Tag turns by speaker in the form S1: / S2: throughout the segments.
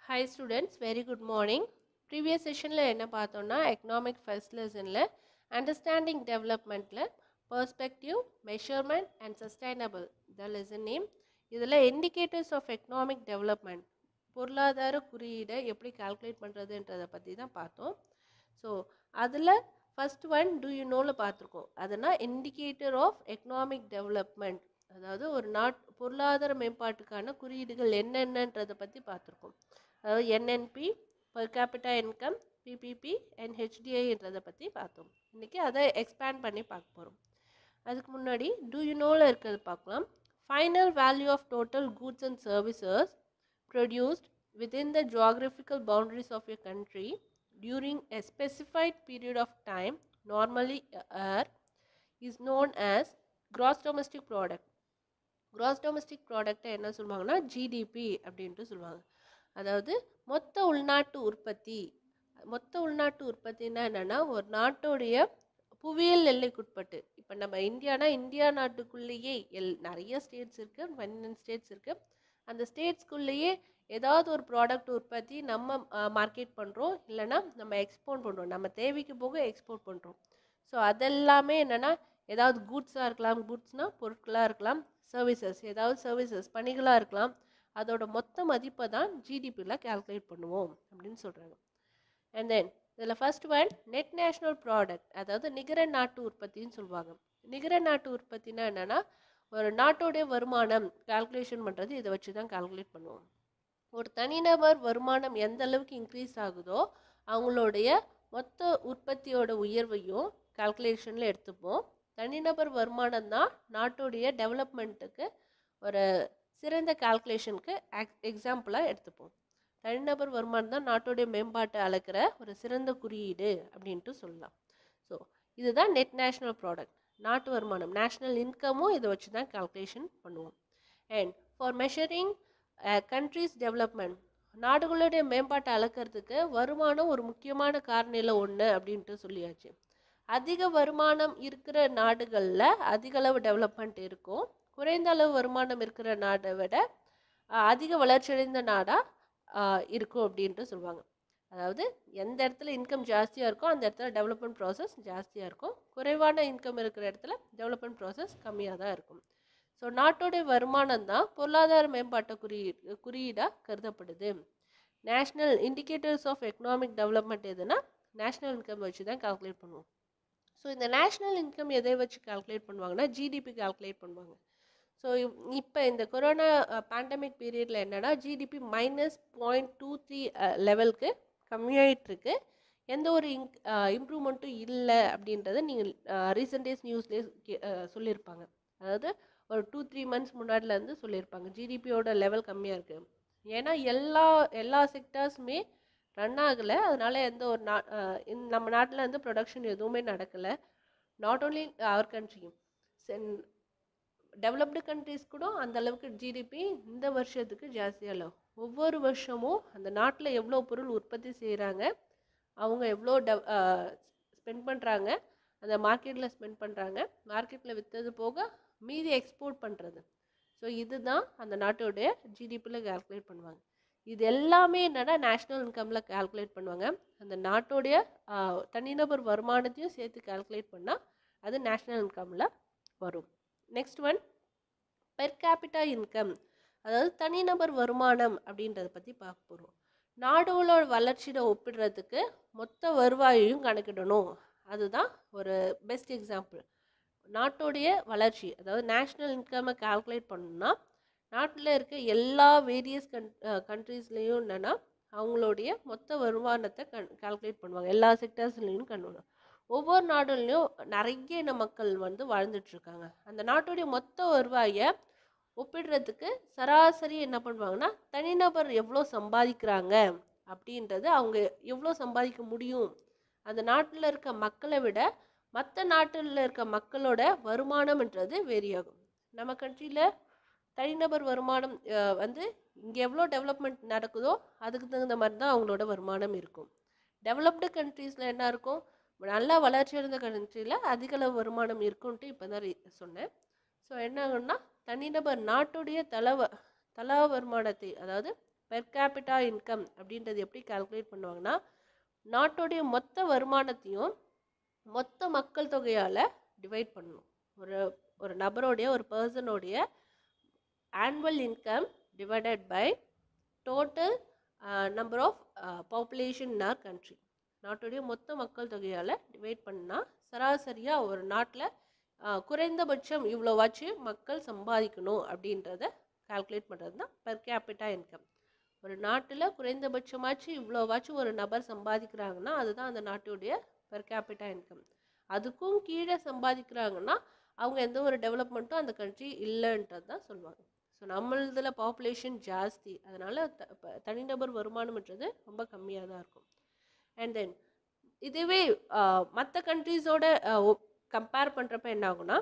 S1: Hi students very good morning previous செஷனில் என்ன பார்த்தோம்னா எக்கனாமிக் ஃபர்ஸ்ட் லெசனில் அண்டர்ஸ்டாண்டிங் டெவலப்மெண்ட்டில் perspective measurement and sustainable the lesson name இதில் இண்டிகேட்டர்ஸ் ஆஃப் எக்கனாமிக் டெவலப்மெண்ட் பொருளாதார குறியீடை எப்படி கால்குலேட் பண்ணுறதுன்றதை பற்றி தான் பார்த்தோம் ஸோ அதில் ஃபஸ்ட் ஒன் டூ யூ நோவில் பார்த்துருக்கோம் அதுனா இண்டிகேட்டர் ஆஃப் எக்கனாமிக் டெவலப்மெண்ட் அதாவது ஒரு நாட் பொருளாதார மேம்பாட்டுக்கான குறியீடுகள் என்னென்னன்றதை பற்றி பார்த்துருக்கோம் அதாவது NNP per capita income PPP and ஹெச்டிஐன்றதை பற்றி பார்த்தோம் இன்றைக்கி அதை எக்ஸ்பேண்ட் பண்ணி பார்க்க போகிறோம் அதுக்கு முன்னாடி டூ யூ நோவில் இருக்கிறது பார்க்கலாம் final value of total goods and services produced within the geographical boundaries of your country during a specified period of time, normally a year, is known as gross domestic product. gross domestic product என்ன சொல்லுவாங்கன்னா GDP அப்படின்ட்டு சொல்லுவாங்க அதாவது மொத்த உள்நாட்டு உற்பத்தி மொத்த உள்நாட்டு உற்பத்தின்னா என்னென்னா ஒரு நாட்டோடைய புவியியல் எல்லைக்குட்பட்டு இப்போ நம்ம இந்தியானா இந்தியா நாட்டுக்குள்ளேயே எல் நிறைய ஸ்டேட்ஸ் இருக்குது பன்னெண்டு ஸ்டேட்ஸ் இருக்குது அந்த ஸ்டேட்ஸ்குள்ளேயே ஏதாவது ஒரு ப்ராடக்ட் உற்பத்தி நம்ம மார்க்கெட் பண்ணுறோம் இல்லைன்னா நம்ம எக்ஸ்போர்ட் பண்ணுறோம் நம்ம தேவைக்கு போக எக்ஸ்போர்ட் பண்ணுறோம் ஸோ அதெல்லாமே என்னென்னா ஏதாவது கூட்ஸாக இருக்கலாம் கூட்ஸ்னால் பொருட்களாக இருக்கலாம் சர்வீசஸ் ஏதாவது சர்வீசஸ் பணிகளாக இருக்கலாம் அதோட மொத்த மதிப்பை தான் ஜிடிபியில் கால்குலேட் பண்ணுவோம் அப்படின்னு சொல்கிறாங்க அண்ட் தென் இதில் first one net national product அதாவது நிகர நாட்டு உற்பத்தின்னு சொல்லுவாங்க நிகர நாட்டு உற்பத்தினா என்னென்னா ஒரு நாட்டோடைய வருமானம் கால்குலேஷன் பண்ணுறது இதை வச்சு தான் கால்குலேட் பண்ணுவோம் ஒரு தனிநபர் வருமானம் எந்த அளவுக்கு இன்க்ரீஸ் ஆகுதோ அவங்களுடைய மொத்த உற்பத்தியோட உயர்வையும் கால்குலேஷனில் எடுத்துப்போம் தனிநபர் வருமானம் தான் நாட்டுடைய டெவலப்மெண்ட்டுக்கு ஒரு சிறந்த கால்குலேஷனுக்கு எக்ஸாம்பிளாக எடுத்துப்போம் தனிநபர் வருமானம் தான் நாட்டுடைய மேம்பாட்டை அளக்கிற ஒரு சிறந்த குறியீடு அப்படின்ட்டு சொல்லலாம் ஸோ இதுதான் நெட் நேஷ்னல் ப்ராடக்ட் நாட்டு வருமானம் நேஷ்னல் இன்கமும் இதை வச்சு தான் கால்குலேஷன் பண்ணுவோம் and for measuring countries development நாடுகளுடைய மேம்பாட்டை அளக்கிறதுக்கு வருமானம் ஒரு முக்கியமான காரணியில் ஒன்று அப்படின்ட்டு சொல்லியாச்சு அதிக வருமானம் இருக்கிற நாடுகளில் அதிக அளவு டெவலப்மெண்ட் இருக்கும் குறைந்த அளவு வருமானம் இருக்கிற நாடை விட அதிக வளர்ச்சியடைந்த நாடாக இருக்கும் அப்படின்ட்டு சொல்லுவாங்க அதாவது எந்த இடத்துல இன்கம் ஜாஸ்தியாக இருக்கோ அந்த இடத்துல டெவலப்மெண்ட் ப்ராசஸ் ஜாஸ்தியாக இருக்கும் குறைவான இன்கம் இருக்கிற இடத்துல டெவலப்மெண்ட் ப்ராசஸ் கம்மியாக தான் இருக்கும் ஸோ நாட்டோடைய வருமானம் தான் பொருளாதார மேம்பாட்டு குறியீடு குறியீடாக கருதப்படுது national indicators of economic development எதுனா நேஷ்னல் இன்கம் வச்சு தான் கால்குலேட் பண்ணுவோம் ஸோ இந்த நேஷ்னல் இன்கம் எதை வச்சு கால்குலேட் பண்ணுவாங்கன்னா ஜிடிபி கால்குலேட் பண்ணுவாங்க ஸோ இப்போ இந்த கொரோனா பேண்டமிக் பீரியடில் என்னென்னா GDP minus point two three லெவலுக்கு கம்மியாயிட்டிருக்கு எந்த ஒரு இன் இம்ப்ரூவ்மெண்ட்டும் இல்லை அப்படின்றத நீங்கள் ரீசெண்ட் டேஸ் நியூஸ்லேயே சொல்லியிருப்பாங்க அதாவது ஒரு டூ த்ரீ மந்த்ஸ் முன்னாடிலேருந்து சொல்லியிருப்பாங்க ஜிடிபியோட லெவல் கம்மியாக இருக்குது ஏன்னா எல்லா எல்லா செக்டர்ஸுமே ரன் ஆகலை அதனால் எந்த ஒரு நா நம்ம நாட்டில் வந்து ப்ரொடக்ஷன் எதுவுமே நடக்கலை நாட் ஓன்லி அவர் கண்ட்ரி சென் டெவலப்டு கண்ட்ரிஸ் கூட அந்த அளவுக்கு ஜிடிபி இந்த வருஷத்துக்கு ஜாஸ்தியாக இல்லை ஒவ்வொரு வருஷமும் அந்த நாட்டில் எவ்வளோ பொருள் உற்பத்தி செய்கிறாங்க அவங்க எவ்வளோ டெவ் ஸ்பெண்ட் பண்ணுறாங்க அந்த மார்க்கெட்டில் ஸ்பெண்ட் பண்ணுறாங்க மார்க்கெட்டில் விற்றது போக மீதி எக்ஸ்போர்ட் பண்ணுறது ஸோ இதுதான் அந்த நாட்டோடைய ஜிடிபியில் கால்குலேட் பண்ணுவாங்க இது எல்லாமே என்னென்னா நேஷ்னல் இன்கமில் கால்குலேட் பண்ணுவாங்க அந்த நாட்டோடைய தனிநபர் வருமானத்தையும் சேர்த்து கால்குலேட் பண்ணால் அது நேஷ்னல் இன்கமில் வரும் next one per capita income அதாவது தனிநபர் வருமானம் அப்படின்றத பற்றி பார்க்க போகிறோம் நாடுகளோட வளர்ச்சியை ஒப்பிடுறதுக்கு மொத்த வருவாயையும் கணக்கிடணும் அதுதான் ஒரு பெஸ்ட் எக்ஸாம்பிள் நாட்டோடைய வளர்ச்சி அதாவது நேஷ்னல் இன்கம்மை கால்குலேட் பண்ணணும்னா நாட்டில் இருக்க எல்லா வேரியஸ் கன் கண்ட்ரீஸ்லேயும் என்னென்னா அவங்களுடைய மொத்த வருமானத்தை கண் கால்குலேட் பண்ணுவாங்க எல்லா செக்டர்ஸ்லேயும் கண்டு ஒவ்வொரு நாடுலையும் நிறைய இன மக்கள் வந்து வாழ்ந்துட்டுருக்காங்க அந்த நாட்டுடைய மொத்த வருவாயை ஒப்பிடுறதுக்கு சராசரி என்ன பண்ணுவாங்கன்னா தனிநபர் எவ்வளோ சம்பாதிக்கிறாங்க அப்படின்றது அவங்க எவ்வளோ சம்பாதிக்க முடியும் அந்த நாட்டில் இருக்க மக்களை விட மற்ற நாட்டில் இருக்க மக்களோட வருமானம்ன்றது வேரி ஆகும் நம்ம கண்ட்ரியில் தனிநபர் வருமானம் வந்து இங்கே எவ்வளோ டெவலப்மெண்ட் நடக்குதோ அதுக்கு தகுந்த மாதிரி தான் அவங்களோட வருமானம் இருக்கும் டெவலப்டு கண்ட்ரீஸில் என்ன இருக்கும் நல்லா வளர்ச்சி அடைந்த கண்ட்ரியில் அதிக அளவு வருமானம் இருக்குன்ட்டு இப்போ தான் சொன்னேன் ஸோ என்ன ஆகும்னா தனிநபர் நாட்டுடைய தல தலா வருமானத்தை அதாவது பெர் கேபிட்டா இன்கம் அப்படின்றது எப்படி கால்குலேட் பண்ணுவாங்கன்னா நாட்டுடைய மொத்த வருமானத்தையும் மொத்த மக்கள் தொகையால் டிவைட் பண்ணணும் ஒரு ஒரு நபருடைய ஒரு பர்சனுடைய annual income divided by total number of population in our country நாட்டுடைய மொத்த மக்கள் தொகையால் டிவைட் பண்ணால் சராசரியாக ஒரு நாட்டில் குறைந்தபட்சம் இவ்வளோவாச்சும் மக்கள் சம்பாதிக்கணும் அப்படின்றத கால்குலேட் பண்ணுறது தான் பெர் கேபிட்டா இன்கம் ஒரு நாட்டில் குறைந்தபட்சமாச்சும் இவ்வளோவாச்சும் ஒரு நபர் சம்பாதிக்கிறாங்கன்னா அதுதான் அந்த நாட்டுடைய பெர் கேபிட்டா இன்கம் அதுக்கும் கீழே சம்பாதிக்கிறாங்கன்னா அவங்க எந்த ஒரு டெவலப்மெண்ட்டும் அந்த கண்ட்ரி இல்லைன்றது தான் சொல்லுவாங்க ஸோ நம்மளதில் பாப்புலேஷன் ஜாஸ்தி அதனால் த ப- தனிநபர் வருமானம்ன்றது ரொம்ப கம்மியாக தான் இருக்கும் அண்ட் தென் இதுவே மற்ற கண்ட்ரீஸோட கம்பேர் பண்ணுறப்ப என்ன ஆகும்னா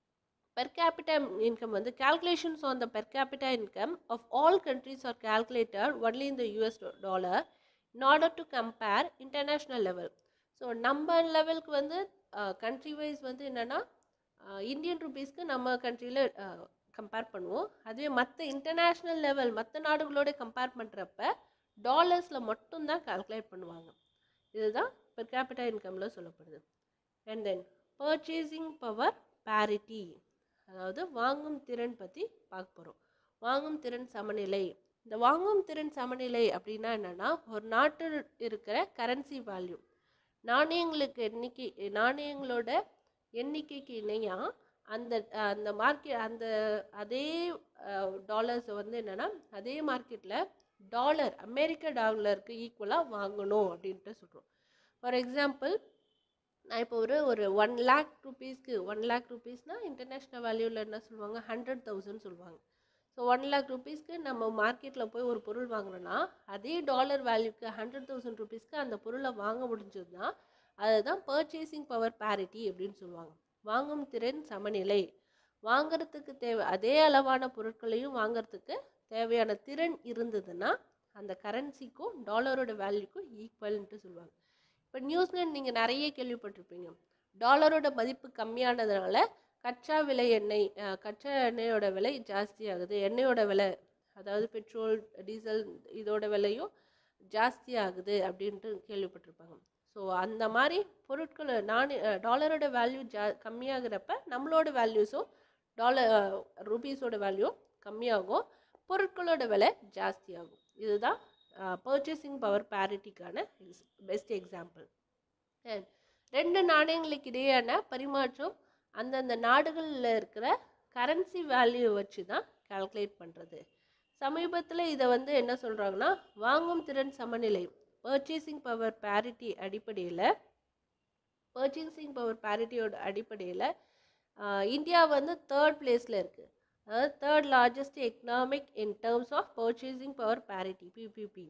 S1: பெர் கேபிட்டா இன்கம் வந்து calculations on the per capita income of all countries are calculated only in the US do- dollar in order to compare international level so நம்ம லெவலுக்கு வந்து கண்ட்ரி வைஸ் வந்து என்னென்னா இந்தியன் ருபீஸ்க்கு நம்ம கண்ட்ரியில் கம்பேர் பண்ணுவோம் அதுவே மற்ற இன்டர்நேஷ்னல் லெவல் மற்ற நாடுகளோட கம்பேர் பண்ணுறப்ப டாலர்ஸில் மட்டும்தான் கால்குலேட் பண்ணுவாங்க இதுதான் பெர் கேபிட்டா இன்கமில் சொல்லப்படுது and then purchasing power parity அதாவது வாங்கும் திறன் பற்றி பார்க்க போகிறோம் வாங்கும் திறன் சமநிலை இந்த வாங்கும் திறன் சமநிலை அப்படின்னா என்னென்னா ஒரு நாட்டில் இருக்கிற கரன்சி வேல்யூ நாணயங்களுக்கு எண்ணிக்கை நாணயங்களோட எண்ணிக்கைக்கு இணையாக அந்த அந்த மார்க்கெட் அந்த அதே டாலர்ஸை வந்து என்னென்னா அதே மார்க்கெட்டில் டாலர் அமெரிக்க டாலருக்கு ஈக்குவலாக வாங்கணும் அப்படின்ட்டு சொல்கிறோம் ஃபார் எக்ஸாம்பிள் நான் இப்போ ஒரு ஒரு ஒன் லேக் ருபீஸ்க்கு ஒன் லேக் ருபீஸ்னால் இன்டர்நேஷ்னல் வேல்யூவில் என்ன சொல்லுவாங்க ஹண்ட்ரட் தௌசண்ட் சொல்லுவாங்க ஸோ ஒன் லேக் ருபீஸ்க்கு நம்ம மார்க்கெட்டில் போய் ஒரு பொருள் வாங்குறோன்னா அதே டாலர் வேல்யூக்கு ஹண்ட்ரட் தௌசண்ட் ருபீஸ்க்கு அந்த பொருளை வாங்க முடிஞ்சதுன்னா அதுதான் பர்ச்சேசிங் பவர் parity அப்படின்னு சொல்லுவாங்க வாங்கும் திறன் சமநிலை வாங்குறதுக்கு தேவை அதே அளவான பொருட்களையும் வாங்குறதுக்கு தேவையான திறன் இருந்ததுன்னா அந்த கரன்சிக்கும் டாலரோட வேல்யூக்கும் ஈக்குவல்ன்ட்டு சொல்லுவாங்க இப்போ நியூஸ்ல நீங்கள் நிறைய கேள்விப்பட்டிருப்பீங்க டாலரோட மதிப்பு கம்மியானதுனால கச்சா விலை எண்ணெய் அஹ், கச்சா எண்ணெயோட விலை ஜாஸ்தி ஆகுது எண்ணெயோட விலை அதாவது பெட்ரோல் டீசல் இதோட விலையும் ஜாஸ்தி ஆகுது அப்படின்ட்டு கேள்விப்பட்டிருப்பாங்க ஸோ அந்த மாதிரி பொருட்கள் நான் டாலரோட வேல்யூ ஜா கம்மியாகிறப்ப நம்மளோட வேல்யூஸும் டாலர் ருபீஸோட வேல்யூ கம்மியாகும் பொருட்களோட விலை ஜாஸ்தியாகும் இதுதான் பர்ச்சேசிங் பவர் பேரிட்டிக்கான பெஸ்ட் எக்ஸாம்பிள் ரெண்டு நாணயங்களுக்கு இடையேயான பரிமாற்றம் அந்தந்த நாடுகளில் இருக்கிற கரன்சி வேல்யூ வச்சு தான் கால்குலேட் பண்ணுறது சமீபத்தில் இதை வந்து என்ன சொல்கிறாங்கன்னா வாங்கும் திறன் சமநிலை பர்ச்சேசிங் பவர் parity அடிப்படையில் பர்ச்சேசிங் பவர் பேரிட்டியோட அடிப்படையில் இந்தியா வந்து தேர்ட் பிளேஸில் இருக்குது அதாவது third largest economic in terms of purchasing power parity PPP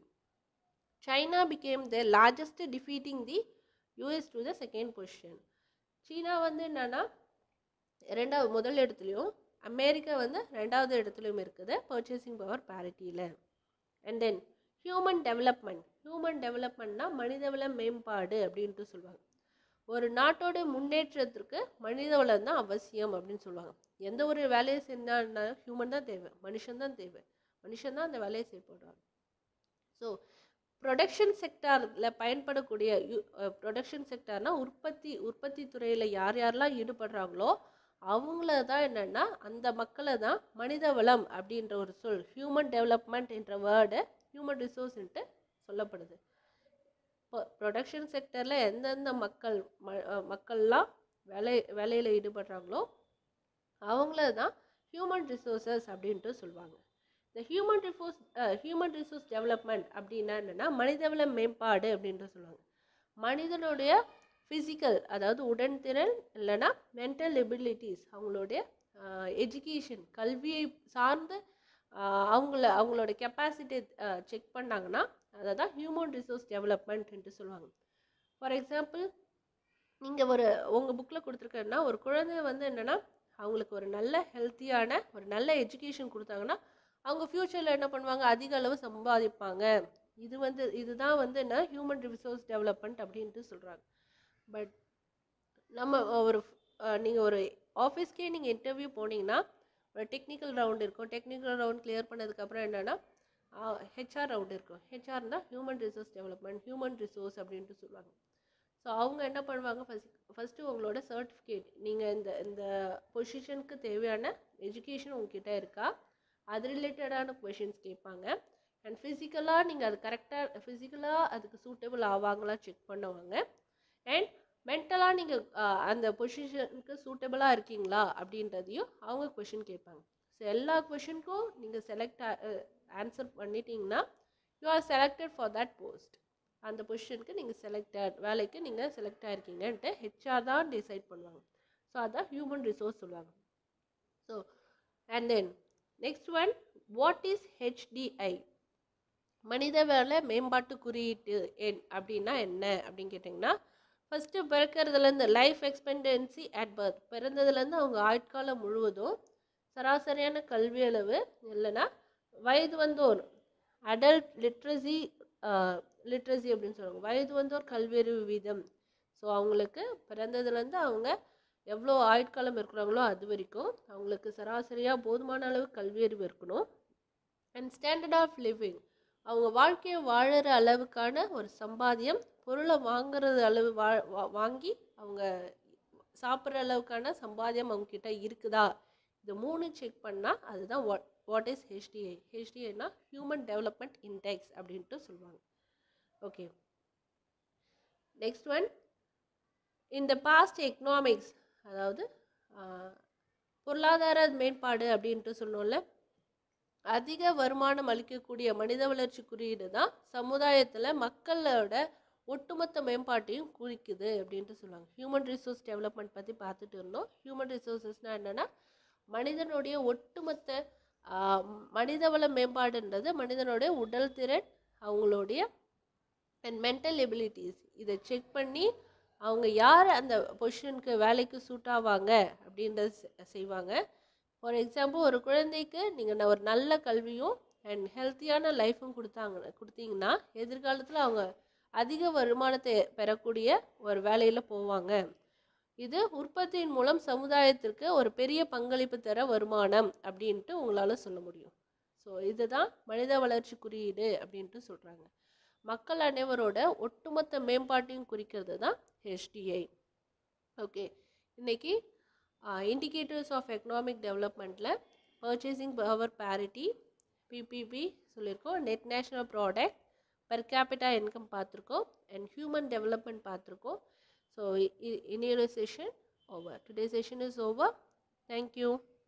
S1: China became the largest defeating the US to the second position சீனா வந்து என்னன்னா ரெண்டாவது முதல் இடத்துலையும் அமெரிக்கா வந்து ரெண்டாவது இடத்துலையும் இருக்குது பர்ச்சேசிங் பவர் பேரிட்டியில் and then human development human டெவலப்மெண்ட்னா மனிதவள மேம்பாடு அப்படின்ட்டு சொல்லுவாங்க ஒரு நாட்டோட முன்னேற்றத்திற்கு மனிதவளம் தான் அவசியம் அப்படின்னு சொல்லுவாங்க எந்த ஒரு வேலையை செஞ்சாலும் ஹியூமன் தான் தேவை மனுஷன் தான் தேவை மனுஷன் தான் அந்த வேலையை செய்யப்படுறாங்க ஸோ ப்ரொடக்ஷன் செக்டாரில் பயன்படக்கூடிய ப்ரொடக்ஷன் செக்டார்னா உற்பத்தி உற்பத்தி துறையில் யார் யாரெல்லாம் ஈடுபடுறாங்களோ அவங்கள தான் என்னென்னா அந்த மக்களை தான் மனித வளம் அப்படின்ற ஒரு சொல் ஹியூமன் டெவலப்மெண்ட் என்ற வேர்டு ஹியூமன் ரிசோர்ஸ்ன்ட்டு சொல்லப்படுது இப்போ ப்ரொடக்ஷன் செக்டரில் எந்தெந்த மக்கள் ம அஹ் மக்கள்லாம் வேலை வேலையில் ஈடுபடுறாங்களோ அவங்கள தான் ஹியூமன் ரிசோர்சஸ் அப்படின்ட்டு சொல்லுவாங்க இந்த human resource human resource development அப்படின்னா என்னென்னா மனிதவள மேம்பாடு அப்படின்ட்டு சொல்லுவாங்க மனிதனுடைய ஃபிசிக்கல் அதாவது உடன்திறன் இல்லைன்னா மென்டல் எபிலிட்டிஸ் அவங்களுடைய எஜுகேஷன் கல்வியை சார்ந்து ஆஹ் அவங்கள அவங்களோட கெப்பாசிட்டி செக் பண்ணாங்கன்னா அதை தான் ஹியூமன் ரிசோர்ஸ் டெவலப்மெண்ட்ன்ட்டு சொல்லுவாங்க ஃபார் எக்ஸாம்பிள் நீங்கள் ஒரு உங்கள் புக்கில் கொடுத்துருக்கேன்னா ஒரு குழந்தை வந்து என்னென்னா அவங்களுக்கு ஒரு நல்ல ஹெல்த்தியான ஒரு நல்ல எஜுகேஷன் கொடுத்தாங்கன்னா அவங்க ஃப்யூச்சரில் என்ன பண்ணுவாங்க அதிக அளவு சம்பாதிப்பாங்க இது வந்து இதுதான் வந்து என்ன ஹியூமன் ரிசோர்ஸ் டெவலப்மெண்ட் அப்படின்ட்டு சொல்கிறாங்க பட் நம்ம ஒரு நீங்கள் ஒரு ஆஃபீஸ்க்கே நீங்கள் இன்டர்வியூ போனீங்கன்னா ஒரு டெக்னிக்கல் ரவுண்ட் இருக்கும் டெக்னிக்கல் ரவுண்ட் கிளியர் பண்ணதுக்கப்புறம் என்னென்னா ஹெச்ஆர் ரவுண்ட் இருக்கும் ஹெச்ஆர்னா human resource development human resource அப்படின்ட்டு சொல்லுவாங்க ஸோ அவங்க என்ன பண்ணுவாங்க ஃபஸ்ட் ஃபஸ்ட்டு உங்களோட சர்டிஃபிகேட் நீங்கள் இந்த இந்த பொசிஷனுக்கு தேவையான எஜுகேஷன் உங்ககிட்ட இருக்கா அது ரிலேட்டடான கொஷின்ஸ் கேட்பாங்க அண்ட் ஃபிசிக்கலாக நீங்கள் அது கரெக்டாக ஃபிசிக்கலாக அதுக்கு சூட்டபிள் ஆவாங்களா செக் பண்ணுவாங்க அண்ட் மென்டலாக நீங்கள் அந்த பொசிஷனுக்கு சூட்டபிளாக இருக்கீங்களா அப்படின்றதையும் அவங்க கொஷின் கேட்பாங்க ஸோ எல்லா கொஷினுக்கும் நீங்கள் செலக்ட் ஆன்சர் பண்ணிட்டீங்கன்னா you are selected for that post அந்த பொசிஷனுக்கு நீங்கள் செலக்டட் வேலைக்கு நீங்கள் செலக்ட் ஆயிருக்கீங்கன்ட்டு ஹெச்ஆர் தான் டிசைட் பண்ணுவாங்க ஸோ அதான் ஹியூமன் ரிசோர்ஸ் சொல்லுவாங்க so and then next one what is HDI மனிதவள மேம்பாட்டு குறியீட்டு எண் அப்படின்னா என்ன அப்படின்னு கேட்டிங்கன்னா ஃபஸ்ட்டு பிறக்கிறதுலேருந்து லைஃப் எக்ஸ்பெண்டன்சி அட் பர்த் பிறந்ததுலேருந்து அவங்க ஆயுட்காலம் முழுவதும் சராசரியான கல்வி அளவு இல்லைன்னா வயது வந்தோர் அடல்ட் லிட்ரஸி லிட்ரஸி அப்படின்னு சொல்லுவாங்க வயது வந்தோர் கல்வியறிவு வீதம் ஸோ அவங்களுக்கு பிறந்ததுலேருந்து அவங்க எவ்வளோ ஆயுட்காலம் இருக்கிறாங்களோ அது வரைக்கும் அவங்களுக்கு சராசரியாக போதுமான அளவு கல்வியறிவு இருக்கணும் அண்ட் ஸ்டாண்டர்ட் ஆஃப் லிவிங் அவங்க வாழ்க்கையை வாழற அளவுக்கான ஒரு சம்பாத்தியம் பொருளை வாங்குறது அளவு வா வா- வாங்கி அவங்க சாப்பிட்ற அளவுக்கான சம்பாத்தியம் அவங்க கிட்ட இருக்குதா இது மூணு செக் பண்ணால் அதுதான் வாட் வாட் இஸ் ஹெச்டிஐ ஹெச்டிஐனா ஹியூமன் டெவலப்மெண்ட் இன்டெக்ஸ் அப்படின்ட்டு சொல்லுவாங்க ஓகே நெக்ஸ்ட் ஒன் இந்த பாஸ்ட் எக்கனாமிக்ஸ் அதாவது ஆஹ், பொருளாதார மேம்பாடு அப்படின்ட்டு சொன்னோம்ல அதிக வருமானம் அளிக்கக்கூடிய மனித வளர்ச்சி குறியீடு தான் சமுதாயத்தில் மக்களோட ஒட்டுமொத்த மேம்பாட்டையும் குறிக்குது அப்படின்ட்டு சொல்லுவாங்க ஹியூமன் ரிசோர்ஸ் டெவலப்மெண்ட் பற்றி பார்த்துட்டு இருந்தோம் ஹியூமன் ரிசோர்ஸஸ்னால் என்னென்னா மனிதனுடைய ஒட்டுமொத்த ஆஹ், மனிதவள மேம்பாடுன்றது மனிதனுடைய உடல் திறன் அவங்களுடைய அண்ட் மென்டல் எபிலிட்டிஸ் இதை செக் பண்ணி அவங்க யார் அந்த பொசிஷனுக்கு வேலைக்கு சூட் ஆவாங்க அப்படின்றத செ- செய்வாங்க ஃபார் எக்ஸாம்பிள் ஒரு குழந்தைக்கு நீங்கள் ஒரு நல்ல கல்வியும் அண்ட் ஹெல்த்தியான லைஃப்பும் கொடுத்தாங்க கொடுத்தீங்கன்னா எதிர்காலத்தில் அவங்க அதிக வருமானத்தை பெறக்கூடிய ஒரு வேலையில் போவாங்க இது உற்பத்தியின் மூலம் சமுதாயத்திற்கு ஒரு பெரிய பங்களிப்பு தர வருமானம் அப்படின்ட்டு உங்களால் சொல்ல முடியும் ஸோ இதுதான் மனித வளர்ச்சி குறியீடு அப்படின்ட்டு சொல்கிறாங்க மக்கள் அனைவரோட ஒட்டுமொத்த மேம்பாட்டையும் குறிக்கிறது தான் ஹெச்டிஐ ஓகே இன்னைக்கு இண்டிகேட்டர்ஸ் ஆஃப் எக்கனாமிக் டெவலப்மெண்ட்டில் பர்ச்சேசிங் பவர் parity பிபிபி சொல்லியிருக்கோம் net national product per capita income பார்த்துருக்கோம் அண்ட் ஹியூமன் டெவலப்மெண்ட் பார்த்துருக்கோம் ஸோ இன்னொரு session over today session is over thank you